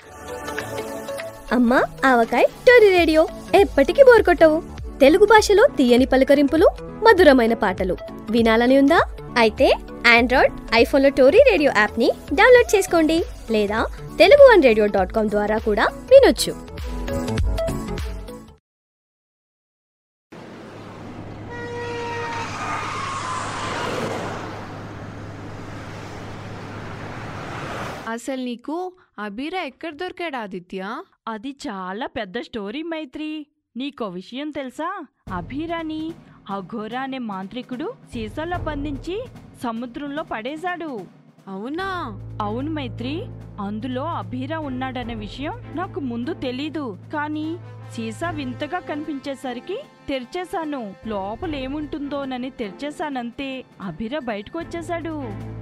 అమ్మా ఆవకాయ్ Tori radio ఎప్పటికీ బోర్ కొట్టవు తెలుగు భాషలో తీయని పలకరింపులు మధురమైన పాటలు వినాలని ఉందా అయితే ఆండ్రాయిడ్ ఐఫోన్లో టోరీ రేడియో యాప్ని డౌన్లోడ్ చేసుకోండి లేదా Telugu one radio dot com ద్వారా కూడా వినొచ్చు అసలు నీకు అబీరా ఎక్కడ దొరికాడు ఆదిత్య అది చాలా పెద్ద స్టోరీ మైత్రి నీకో విషయం తెలుసా అభిరాని అఘోరా అనే మాంత్రికుడు సీసాలో బంధించి సముద్రంలో పడేశాడు అవునా అవును మైత్రి అందులో అభిరా ఉన్నాడనే విషయం నాకు ముందు తెలీదు కానీ సీసా వింతగా కనిపించేసరికి తెరిచేశాను లోపల ఏముంటుందోనని తెరిచేశానంతే అభిరా బయటకు వచ్చేశాడు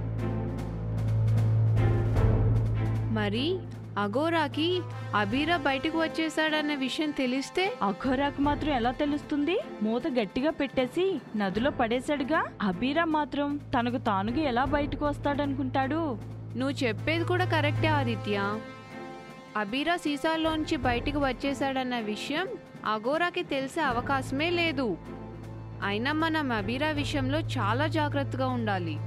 మరి అగోరాకి అబీరా బయటకు వచ్చేసాడన్న విషయం తెలిస్తే అఘోరాకు మాత్రం ఎలా తెలుస్తుంది మూత గట్టిగా పెట్టేసి నదిలో పడేశాడుగా అబీరా మాత్రం తనకు తానుగా ఎలా బయటకు వస్తాడనుకుంటాడు నువ్వు చెప్పేది కూడా కరెక్టే ఆదిత్య అబీరా సీసాలోంచి బయటికి వచ్చేసాడన్న విషయం అగోరాకి తెలిసే అవకాశమే లేదు అయినా మనం అబీరా విషయంలో చాలా జాగ్రత్తగా ఉండాలి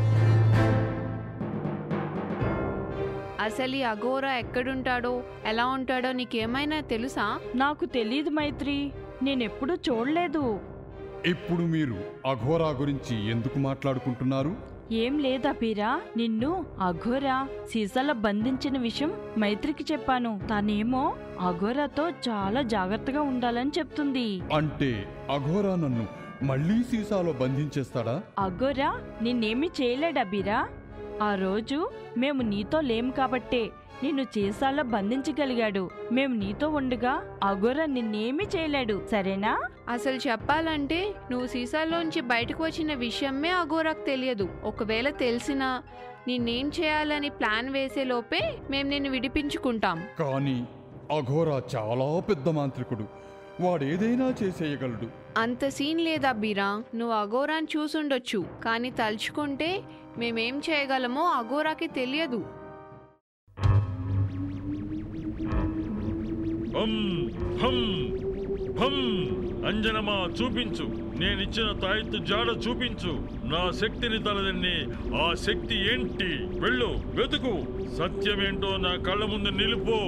అసలు ఈ అఘోరా ఎక్కడుంటాడో ఎలా ఉంటాడో నీకేమైనా తెలుసా నాకు తెలీదు మైత్రి నేనెప్పుడూ చూడలేదు ఇప్పుడు మీరు అఘోరా గురించి ఎందుకు మాట్లాడుకుంటున్నారు ఏం లేదా పీరా నిన్ను అఘోరా సీసాలో బంధించిన విషయం మైత్రికి చెప్పాను తనేమో అఘోరాతో చాలా జాగ్రత్తగా ఉండాలని చెప్తుంది అంటే అఘోరా నన్ను మళ్ళీ సీసాలో బంధించేస్తాడా అఘోరా నిన్నేమీ చేయలేడా బీరా ఆ రోజు మేము నీతో లేము కాబట్టే నిన్ను సీసాలో బంధించగలిగాడు మేము నీతో ఉండగా అఘోరా నిన్నేమీ చేయలేడు సరేనా అసలు చెప్పాలంటే నువ్వు సీసాలోంచి బయటకు వచ్చిన విషయమే అఘోరాకు తెలియదు ఒకవేళ తెలిసినా నిన్నేం చేయాలని ప్లాన్ వేసే లోపే మేము నిన్ను విడిపించుకుంటాం కానీ అఘోరా చాలా పెద్ద మాంత్రికుడు వాడేదైనా చేసేయగలడు అంత సీన్ లేదా బీరా నువ్వు అఘోరాని చూసుండొచ్చు కానీ తలుచుకుంటే మేమేం చేయగలమో అఘోరాకి తెలియదు హం హం హం అంజనమా చూపించు నేనిచ్చిన తాయెత్తు జాడ చూపించు నా శక్తిని తలదన్ని ఆ శక్తి ఏంటి వెళ్ళు వెతుకు సత్యమేంటో నా కళ్ళ ముందు నిలుపు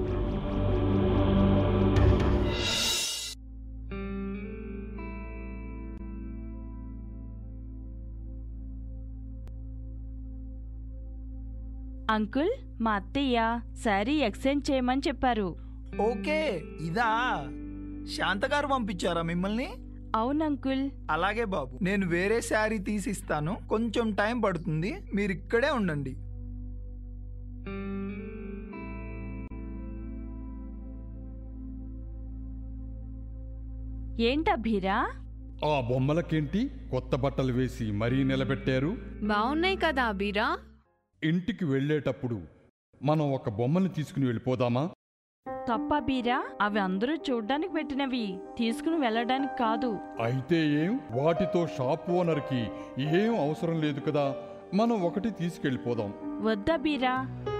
అంకుల్ మా అత్తయ్య శారీ ఎక్స్చేంజ్ చేయమని చెప్పారు ఓకే ఇదా శాంత గారు పంపించారా మిమ్మల్ని అవును అంకుల్ అలాగే బాబు నేను వేరే శారీ తీసిస్తాను కొంచెం టైం పడుతుంది మీరు ఇక్కడే ఉండండి ఏంటా బీరా ఆ బొమ్మలకేంటి కొత్త బట్టలు వేసి మరీ నిలబెట్టారు బాగున్నాయి కదా బీరా ఇంటికి వెళ్ళేటప్పుడు మనం ఒక బొమ్మని తీసుకుని వెళ్ళిపోదామా తప్ప బీరా అవి అందరూ చూడ్డానికి పెట్టినవి తీసుకుని వెళ్ళడానికి కాదు అయితే ఏం వాటితో షాప్ ఓనర్కి ఏం అవసరం లేదు కదా మనం ఒకటి తీసుకెళ్ళిపోదాం వద్దా బీరా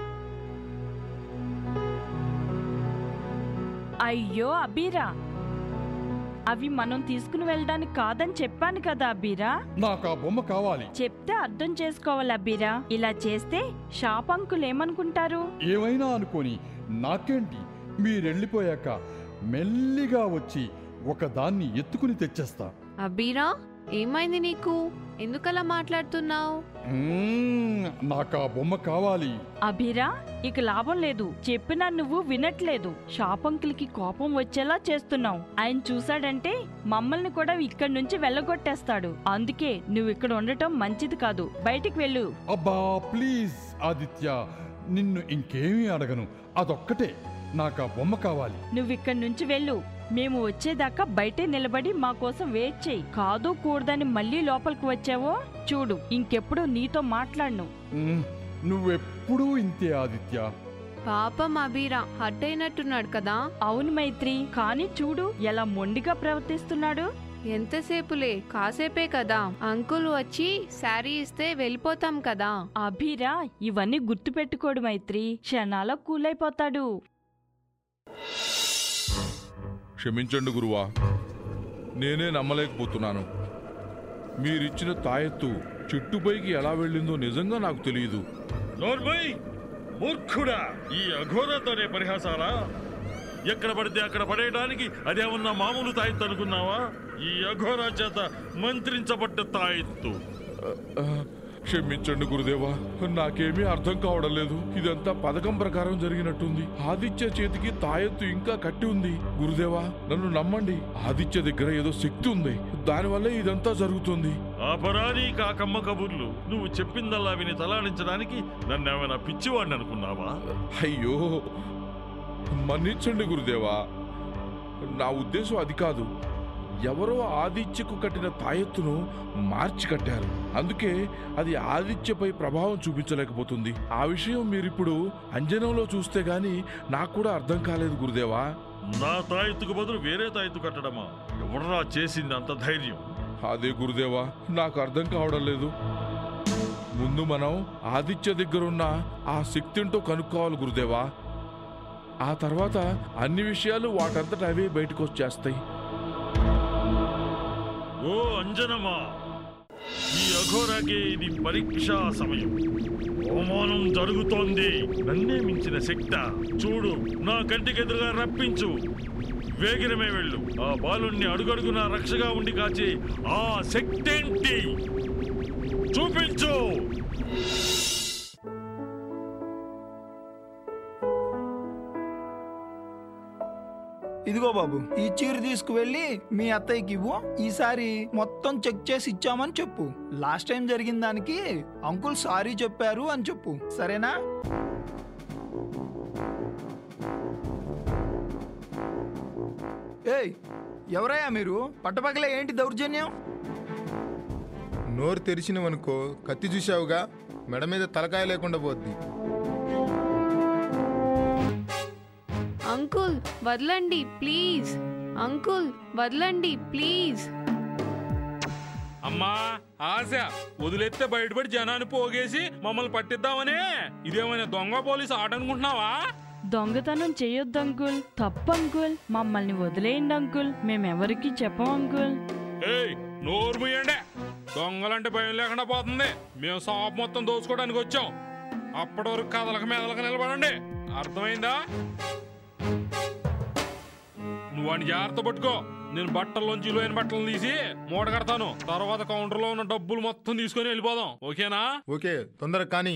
అయ్యో అబీరా అవి మనం తీసుకుని వెళ్ళడానికి కాదని చెప్పాను కదా అబీరా నాకు ఆ బొమ్మ కావాలి చెప్తే అర్థం చేసుకోవాలి అబ్బీరా ఇలా చేస్తే షాప్ అంకుల్ ఏమనుకుంటారు ఏమైనా అనుకోని నాకేంటి మీరెళ్ళిపోయాక మెల్లిగా వచ్చి ఒకదాన్ని ఎత్తుకుని తెచ్చేస్తా అబీరా ఏమైంది నీకు ఎందుకలా మాట్లాడుతున్నావు మ్మ్, నాకు ఆ బొమ్మ కావాలి అభిరా ఇక లాభం లేదు చెప్పినా నువ్వు వినట్లేదు షాప్ అంకుల్ కి కోపం వచ్చేలా చేస్తున్నావు ఆయన చూశాడంటే మమ్మల్ని కూడా ఇక్కడి నుంచి వెళ్ళగొట్టేస్తాడు అందుకే నువ్వు ఇక్కడ ఉండటం మంచిది కాదు బయటికి వెళ్ళు అబ్బా ప్లీజ్ ఆదిత్య నిన్ను ఇంకేమీ అడగను అదొక్కటే నాకు ఆ బొమ్మ కావాలి నువ్వు ఇక్కడి నుంచి వెళ్ళు మేము వచ్చేదాకా బయటే నిలబడి మా కోసం వెయిట్ చేయి కాదు కూడదని మళ్ళీ లోపలికి వచ్చావో చూడు ఇంకెప్పుడు నీతో మాట్లాడను మ్మ్, నువ్వెప్పుడూ ఇంతే ఆదిత్య పాపం అబీరా హర్ట్ అయినట్టున్నాడు కదా అవును మైత్రి కానీ చూడు ఎలా మొండిగా ప్రవర్తిస్తున్నాడు ఎంతసేపులే కాసేపే కదా అంకుల్ వచ్చి శారీ ఇస్తే వెళ్ళిపోతాం కదా అభిరా ఇవన్నీ గుర్తుపెట్టుకోడు మైత్రి క్షణాల కూలైపోతాడు క్షమించండి గురువా నేనే నమ్మలేకపోతున్నాను మీరిచ్చిన తాయెత్తు చెట్టుపైకి ఎలా వెళ్ళిందో నిజంగా నాకు తెలియదు నోర్మై మూర్ఖుడా ఈ అఘోరతోనే పరిహాసాలా ఎక్కడ పడితే అక్కడ పడేయడానికి అదేమన్నా మామూలు తాయెత్తు అనుకున్నావా ఈ అఘోరా చేత మంత్రించబడ్డ తాయెత్తు ఆ, క్షమించండి గురుదేవా నాకేమీ అర్థం కావడం లేదు ఇదంతా పథకం ప్రకారం జరిగినట్టుంది ఆదిత్య చేతికి తాయెత్తు ఇంకా కట్టి ఉంది గురుదేవా నన్ను నమ్మండి ఆదిత్య దగ్గర ఏదో శక్తి ఉంది దానివల్లే ఇదంతా జరుగుతుంది ఆ పరాని కాకమ్మ కబుర్లు నువ్వు చెప్పిందల్లా విని తలాడించడానికి నన్నేమైనా పిచ్చివాడిని అనుకున్నావా అయ్యో మన్నించండి గురుదేవా నా ఉద్దేశం అది కాదు ఎవరో ఆదిత్యకు కట్టిన తాయెత్తును మార్చి కట్టారు అందుకే అది ఆదిత్యపై ప్రభావం చూపించలేకపోతుంది ఆ విషయం మీరిప్పుడు అంజనంలో చూస్తే గాని నాకు కూడా అర్థం కాలేదు గురుదేవా నా తాయెత్తుకు బదులు వేరే తాయెత్తు కట్టడమా ఎవడరా చేసింది అంత ధైర్యం అదే గురుదేవా నాకు అర్థం కావడం లేదు ముందు మనం ఆదిత్య దగ్గరున్న ఆ శక్తింటో కనుక్కోవాలి గురుదేవా ఆ తర్వాత అన్ని విషయాలు వాటంతట అవే బయటకు వచ్చేస్తాయి ఓ అంజనమా ఈ అఘోరాకి ఇది పరీక్షా సమయం అవమానం జరుగుతోంది నన్నే మించిన శక్త చూడు నా కంటికెదురుగా రప్పించు వేగిరమే వెళ్ళు ఆ బాలుణ్ణి అడుగడుగునా రక్షగా ఉండి కాచి ఆ శక్తేంటి చూపించు ఇదిగో బాబు ఈ చీర తీసుకువెళ్ళి మీ అత్తయ్యకి ఇవ్వు ఈసారి మొత్తం చెక్ చేసి ఇచ్చామని చెప్పు లాస్ట్ టైం జరిగిన దానికి అంకుల్ సారీ చెప్పారు అని చెప్పు సరేనా ఏయ్ ఎవరయ్యా మీరు పట్టపగలే ఏంటి దౌర్జన్యం నోరు తెరిచినవనుకో కత్తి చూశావుగా మెడ మీద తలకాయ లేకుండా పోద్ది అంకుల్ వదలండి ప్లీజ్ అంకుల్ వదలండి ప్లీజ్ అమ్మా ఆశ వదిలేస్తే బయటపడి జనాన్ని పోగేసి మమ్మల్ని పట్టిద్దామనే ఇదేమైనా దొంగ పోలీసు ఆట అనుకుంటున్నావా దొంగతనం చేయొద్దు అంకుల్ తప్పు అంకుల్ మమ్మల్ని వదిలేయండి అంకుల్ మేమెవరికి చెప్పం అంకుల్ ఏయ్ నోరు ముయ్యండి దొంగలంటే భయం లేకుండా పోతుంది మేము షాప్ మొత్తం దోచుకోవడానికి వచ్చాం అప్పటి వరకు కదలక మెదలక నిలబడండి అర్థమైందా నువ్వు వాడిని జాగ్రత్త పట్టుకో నేను బట్టల్లోంచి విలువైన బట్టలు తీసి మూట కడతాను తర్వాత కౌంటర్లో ఉన్న డబ్బులు మొత్తం తీసుకొని వెళ్ళిపోదాం ఓకేనా ఓకే తొందర కానీ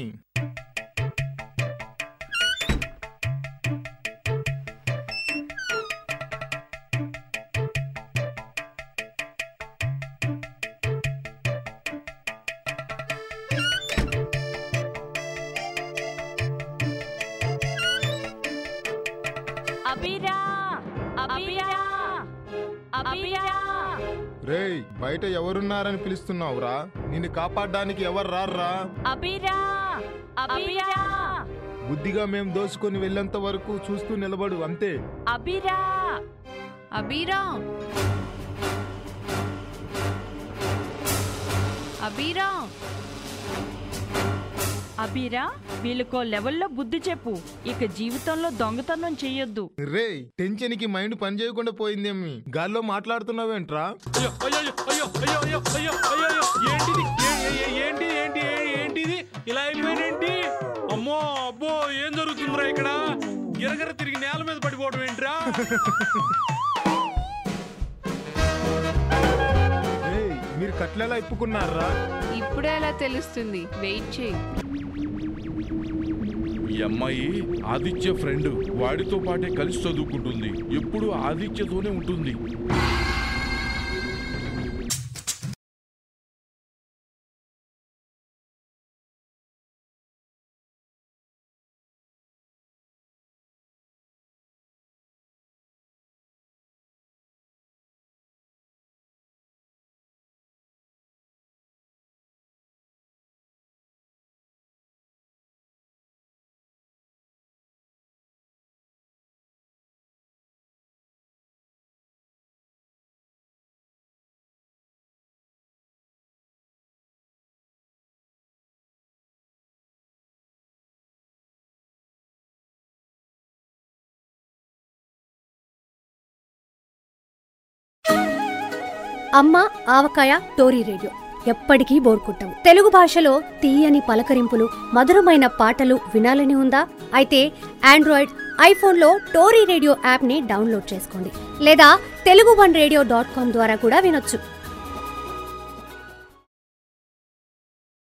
అభిరా అభిరా అభిరా రేయ్ బయట ఎవరున్నారని పిలుస్తున్నావురా నిన్ను కాపాడడానికి ఎవరు రారురా అభిరా అభిరా బుద్ధిగా మేం దోసుకొని వెళ్ళేంత వరకు చూస్తూ నిలబడు అంతే అభిరా అబీరా అబీరా అభిరా వీళ్ళకో లెవెల్లో బుద్ధి చెప్పు ఇక జీవితంలో దొంగతనం చెయ్యొద్దు రేయ్ టెన్షన్ కి మైండ్ పని చేయకుండా పోయిందేమి గాల్లో మాట్లాడుతున్నావేంట్రా అయ్యో అయ్యో అయ్యో అయ్యో అయ్యో అయ్యో అయ్యో అయ్యో ఏంటిది ఏ- ఏ- ఏ- ఏంటి ఏంటి ఏ- ఏంటిది ఇలా అయిపోయినేంటి అమ్మో అబ్బో ఏం జరుగుతుందిరా ఇక్కడ గిరగిర తిరిగి నేల మీద పడిపోవడం ఏంట్రా రేయ్ మీరు కట్లెలా ఇప్పుకున్నారా ఇప్పుడే ఎలా తెలుస్తుంది వెయిట్ చేయి ఈ అమ్మాయి ఆదిత్య ఫ్రెండ్ వాడితో పాటే కలిసి చదువుకుంటుంది ఎప్పుడు ఆదిత్యతోనే ఉంటుంది అమ్మ ఆవకాయ టోరీ రేడియో ఎప్పటికీ బోర్కొట్టవు తెలుగు భాషలో తీయని పలకరింపులు మధురమైన పాటలు వినాలని ఉందా అయితే ఆండ్రాయిడ్ ఐఫోన్లో టోరీ రేడియో యాప్ని డౌన్లోడ్ చేసుకోండి లేదా Telugu one radio dot com ద్వారా కూడా వినొచ్చు